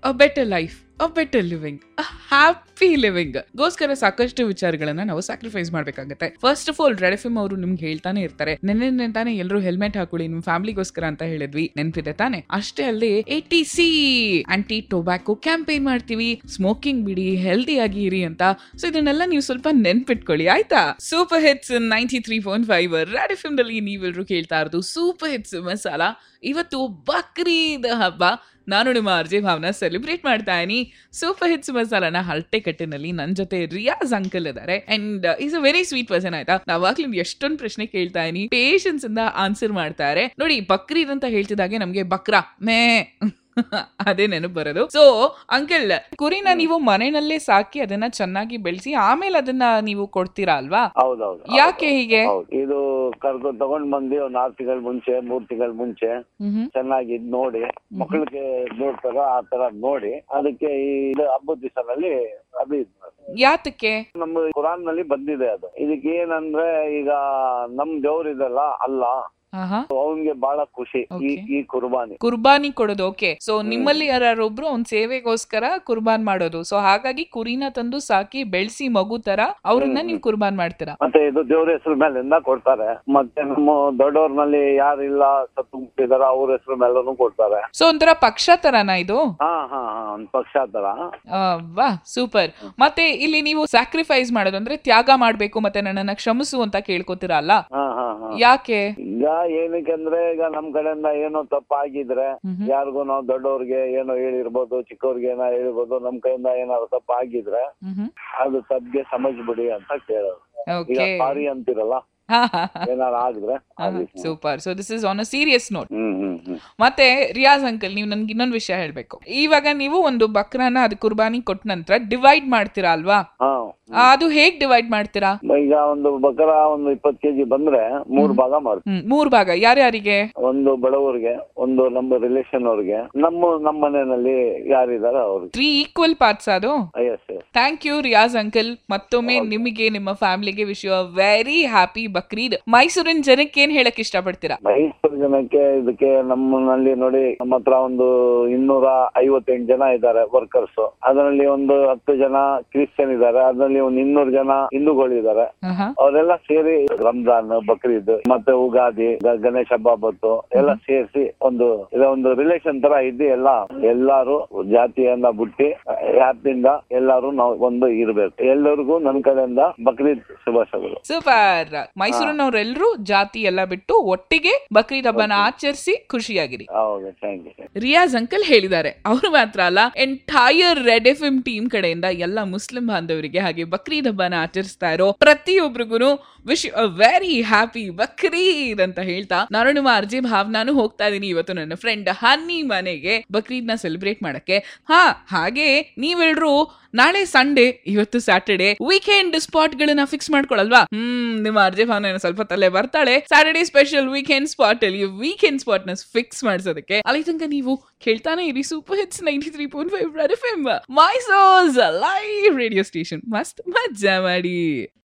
A better life a better living a happy living ಗೋಸ್ಕರ ಸಾಕಷ್ಟು ವಿಚಾರಗಳನ್ನ ನಾವು ಸ್ಯಾಕ್ರಿಫೈಸ್ ಮಾಡ್ಬೇಕಾಗತ್ತೆ first of all red F M ಅವರು ನಿಮ್ಗೆ ಹೇಳ್ತಾನೆ ಇರ್ತಾರೆ ನೆನ್ನೆ ತಾನೇ ಎಲ್ಲರೂ ಹೆಲ್ಮೆಟ್ ಹಾಕೊಳ್ಳಿ ನಿಮ್ ಫ್ಯಾಮಿಲಿಗೋಸ್ಕರ ಅಂತ ಹೇಳಿದ್ವಿ ನೆನ್ಪಿದೆ ತಾನೆ ಅಷ್ಟೇ ಅಲ್ಲದೆ A T C anti tobacco campaign ಮಾಡ್ತೀವಿ ಸ್ಮೋಕಿಂಗ್ ಬಿಡಿ ಹೆಲ್ದಿ ಆಗಿ ಇರಿ ಅಂತ ಸೊ ಇದನ್ನೆಲ್ಲ ನೀವು ಸ್ವಲ್ಪ ನೆನ್ಪಿಟ್ಕೊಳ್ಳಿ ಆಯ್ತಾ super hits ninety three point five red F M ದಲ್ಲಿ ನೀವೆಲ್ಲರೂ ಕೇಳ್ತಾ ಇರೋದು ಸೂಪರ್ ಹಿಟ್ಸ್ ಮಸಾಲ ಇವತ್ತು ಬಕ್ರೀದ್ ಹಬ್ಬ ನಾನು ನಿಮ್ಮ ಅರ್ಜಿ ಭಾವನ ಸೆಲೆಬ್ರೇಟ್ ಮಾಡ್ತಾ ಇದೀನಿ ಸೂಪರ್ ಹಿಟ್ಸ್ ಮಸಾಲಾನ ಹರಟೆ ಕಟ್ಟಿನಲ್ಲಿ ನನ್ನ ಜೊತೆ ರಿಯಾಜ್ ಅಂಕಲ್ ಇದ್ದಾರೆ and is a very sweet person ಆಯ್ತಾ ನಾವಾಗ್ಲೂ ಎಷ್ಟೊಂದು ಪ್ರಶ್ನೆ ಕೇಳ್ತಾ ಇದೀನಿ ಪೇಷನ್ಸ್ ಇಂದ ಆನ್ಸರ್ ಮಾಡ್ತಾರೆ ನೋಡಿ ಬಕ್ರೀದ್ ಅಂತ ಹೇಳ್ತಿದ್ದಾಗೆ ನಮ್ಗೆ ಬಕ್ರಾ ಮೇ ಅದೇ ನೆನಪು ಬರೋದು ಸೊ ಅಂಕಲ್ ಕುರಿನ ನೀವು ಮನೆಯಲ್ಲೇ ಸಾಕಿ ಅದನ್ನ ಚೆನ್ನಾಗಿ ಬೆಳೆಸಿ ಆಮೇಲೆ ಅದನ್ನ ನೀವು ಕೊಡ್ತೀರಾ ಅಲ್ವಾ ಹೌದೌದು ಯಾಕೆ ಹೀಗೆ ಹೌದು ಇದು ಕರ್ದು ತಗೊಂಡ್ ಬಂದು ಒಂದ್ ಆರು ತಿಂಗಳ ಮುಂಚೆ ಮೂರ್ ತಿಂಗಳ ಮುಂಚೆ ಮ್ಹೂ. ಚೆನ್ನಾಗಿ ಇದ್ ನೋಡಿ ಮಕ್ಕಳಿಗೆ ನೋಡ್ತಾರ ಆ ತರ ನೋಡಿ ಅದಕ್ಕೆ ಈ ಇದು ಹಬ್ಬದ ದಿವಸದಲ್ಲಿ ಅದು ಇದ್ ಮಾಡ್ತಾರೆ. ಯಾತಕ್ಕೆ ನಮ್ಮ ಕುರಾನ್ ನಲ್ಲಿ ಬಂದಿದೆ ಅದು ಇದಕ್ಕೆ ಏನಂದ್ರೆ ಈಗ ನಮ್ ದೇವ್ರ ಇದಲ್ಲ ಅಲ್ಲ ಆಹಾ ಅವನ್ಗೆ ಬಹಳ ಖುಷಿ ಈ Okay. ಈ ಕುರ್ಬಾನಿ ಕುರ್ಬಾನಿ ಕೊಡೋದು ಓಕೆ ಸೊ ನಿಮ್ಮಲ್ಲಿ ಯಾರೊಬ್ರು ಅವ್ನ್ ಸೇವೆಗೋಸ್ಕರ ಕುರ್ಬಾನ್ ಮಾಡೋದು ಸೊ ಹಾಗಾಗಿ ಕುರಿನ ತಂದು ಸಾಕಿ ಬೆಳೆಸಿ ಮಗು ತರ ಅವ್ರನ್ನ ನೀವು ಕುರ್ಬಾನ್ ಮಾಡ್ತೀರಾ ಮತ್ತೆ ಇದು ದೇವ್ರ ಹೆಸರು ಮೇಲಿಂದ ಕೊಡ್ತಾರೆ ಮತ್ತೆ ನಮ್ಮ ದೊಡ್ಡವ್ರಲ್ಲಿ ಯಾರಿಲ್ಲ ಸತ್ತು ಮುಟ್ಟಿದಾರ ಅವ್ರ ಹೆಸರು ಮೇಲೂ ಕೊಡ್ತಾರೆ ಸೊ ಒಂಥರ ಪಕ್ಷ ತರನಾ ಇದು ಹಾ ಹಾ ಹಾ ಒಂದ್ ಪಕ್ಷ ತರ ಆ, ವಾ ಸೂಪರ್ ಮತ್ತೆ ಇಲ್ಲಿ ನೀವು ಸ್ಯಾಕ್ರಿಫೈಸ್ ಮಾಡೋದು ಅಂದ್ರೆ ತ್ಯಾಗ ಮಾಡ್ಬೇಕು ಮತ್ತೆ ನನ್ನನ್ನ ಕ್ಷಮಿಸು ಅಂತ ಕೇಳ್ಕೊತೀರಾ ಅಲ್ಲ ಹಾ ಹಾ ಹಾ ಯಾಕೆ ಈಗ ಏನಕ್ಕೆ ಅಂದ್ರೆ ಈಗ ನಮ್ ಕಡೆಯಿಂದ ಏನೋ ತಪ್ಪಾಗಿದ್ರೆ ಮ್ಹೂ. ಯಾರಿಗೂ ನಾವು ದೊಡ್ಡವ್ರಿಗೆ ಏನೋ ಹೇಳಿರ್ಬೋದು ಚಿಕ್ಕವ್ರಿಗೆ ಏನೋ ಹೇಳಿರ್ಬೋದು ನಮ್ ಕೈಯಿಂದ ಏನಾದ್ರು ತಪ್ಪಾಗಿದ್ರೆ ಅದು ತಪ್ಪಿಗೆ ಸಮಜ್ಬಿಡಿ ಅಂತ ಕೇಳೋದು ಈಗ ಓಕೆ ಸಾರಿ ಅಂತಿರಲ್ಲ ಏನಾರು ಆಗಿದ್ರೆ super so this is on a serious note hmm hmm hmm ಮತ್ತೆ ರಿಯಾಜ್ ಅಂಕಲ್ ನೀವು ನನ್ಗೆ ಇನ್ನೊಂದು ವಿಷಯ ಹೇಳ್ಬೇಕು ಇವಾಗ ನೀವು ಒಂದು ಬಕ್ರನ ಅದು ಕುರ್ಬಾನಿ ಕೊಟ್ಟ ನಂತರ ಡಿವೈಡ್ ಮಾಡ್ತೀರಾ ಅಲ್ವಾ ಹಾ ಆ, ಅದು ಹೇಗ್ ಡಿವೈಡ್ ಮಾಡ್ತೀರಾ ಈಗ ಒಂದು ಬಕರ ಒಂದು ಇಪ್ಪತ್ ಕೆಜಿ ಬಂದ್ರೆ ಮೂರ್ ಭಾಗ ಮಾಡ್ತೀವಿ ಹ್ಮ್ ಮೂರ್ ಭಾಗ ಯಾರ್ಯಾರಿಗೆ ಒಂದು ಬಡವರಿಗೆ ಒಂದು ನಮ್ಮ ರಿಲೇಷನ್ ಅವ್ರಿಗೆ ನಮ್ಮ ನಮ್ಮ ಮನೆಯಲ್ಲಿ ಯಾರಿದಾರೆ ಅವ್ರಿಗೆ ತ್ರೀ ಈಕ್ವಲ್ ಪಾರ್ಟ್ಸ್ ಅದು yes yes thank you Riyaz uncle ಮತ್ತೊಮ್ಮೆ ನಿಮಗೆ ನಿಮ್ಮ ಫ್ಯಾಮಿಲಿಗೆ wish you very happy Bakrid ಮೈಸೂರಿನ ಜನಕ್ಕೆ ಏನ್ ಹೇಳಕ್ ಇಷ್ಟಪಡ್ತೀರಾ ಮೈಸೂರು ಜನಕ್ಕೆ ಇದಕ್ಕೆ ನಮ್ಮನಲ್ಲಿ ನೋಡಿ ನಮ್ಮ ಹತ್ರ ಒಂದು ಇನ್ನೂರ ಐವತ್ತೆಂಟು ಜನ ಇದ್ದಾರೆ ವರ್ಕರ್ಸ್ ಅದರಲ್ಲಿ ಒಂದು ಹತ್ತು ಜನ ಕ್ರಿಶ್ಚಿಯನ್ ಇದ್ದಾರೆ ಅದರಲ್ಲಿ ಒಂದು ಇನ್ನೂರು ಜನ ಹಿಂದೂಗಳಿದ್ದಾರೆ ಆಹಾ. ಅವರೆಲ್ಲ ಸೇರಿ ರಂಜಾನ್ ಬಕ್ರೀದ್ ಮತ್ತೆ ಉಗಾದಿ ಗ- ಗಣೇಶ ಹಬ್ಬ ಬಂತು ಎಲ್ಲ ಸೇರಿಸಿ ಒಂದು ಇದ ಒಂದು ರಿಲೇಷನ್ ತರ ಇದ್ದು ಎಲ್ಲ ಎಲ್ಲಾರು ಜಾತಿಯನ್ನ ಬಿಟ್ಟಿ ಹ್ಯಾಪಿಂದ ಎಲ್ಲಾರು ನಾವು ಒಂದು ಇರ್ಬೇಕು ಎಲ್ಲರಿಗೂ ನನ್ನ ಕಡೆಯಿಂದ ಬಕ್ರೀದ್ ಶುಭಾಶಯಗಳು ಸೂಪರ್ ಮೈಸೂರಿನವರೆಲ್ಲರೂ ಜಾತಿ ಎಲ್ಲ ಬಿಟ್ಟು ಒಟ್ಟಿಗೆ ಬಕ್ರೀದ್ ಹಬ್ಬನ ಆಚರಿಸಿ ಖುಷಿಯಾಗಿರಿ ಹೌದು ಥ್ಯಾಂಕ್ ಯು ರಿಯಾಜ್ ಅಂಕಲ್ ಹೇಳಿದ್ದಾರೆ ಅವರು ಮಾತ್ರ ಅಲ್ಲ entire red F M team ಕಡೆಯಿಂದ ಎಲ್ಲ ಮುಸ್ಲಿಂ ಬಾಂಧವರಿಗೆ ಹಾಗೆ ಬಕ್ರೀದ್ ಹಬ್ಬನ ಆಚರಿಸ್ತಾ ಇರೋ ಪ್ರತಿಯೊಬ್ಬರಿಗೂ wish a very happy Bakrid ಅಂತ ಹೇಳ್ತಾ ನಾನು ನಿಮ್ಮ ಅರ್ಜಿ ಭಾವನಾನು ಹೋಗ್ತಾ ಇದೀನಿ ಇವತ್ತು ನನ್ನ ಫ್ರೆಂಡ್ ಹನ್ನಿ ಮನೆಗೆ ಬಕ್ರೀದ್ ನ ಸೆಲೆಬ್ರೇಟ್ ಮಾಡಕ್ಕೆ ಹಾ ಹಾಗೆ ನೀವೆಲ್ರು ನಾಳೆ ಸಂಡೇ ಇವತ್ತು ಸ್ಯಾಟರ್ಡೆ ವೀಕೆಂಡ್ ಸ್ಪಾಟ್ ಗಳನ್ನ ಫಿಕ್ಸ್ ಮಾಡ್ಕೊಳಲ್ವಾ ಹ್ಮ್ ನಿಮ್ಮ ಅರ್ಜಿ ಭಾವನ ಸ್ವಲ್ಪ ತಲೆ ಬರ್ತಾಳೆ ಸ್ಯಾಟರ್ಡೆ ಸ್ಪೆಷಲ್ ವೀಕೆಂಡ್ ಸ್ಪಾಟ್ ಅಲ್ಲಿ ವೀಕೆಂಡ್ ಸ್ಪಾಟ್ ನ ಫಿಕ್ಸ್ ಮಾಡಿಸೋದಕ್ಕೆ ಅಲ್ಲಿ ತನಕ ನೀವು ಕೇಳ್ತಾನೆ ಇರಿ super hits ninety three point five F M Mysore's live radio station ಮಸ್ತ್ ಮಜಾ ಮಾಡಿ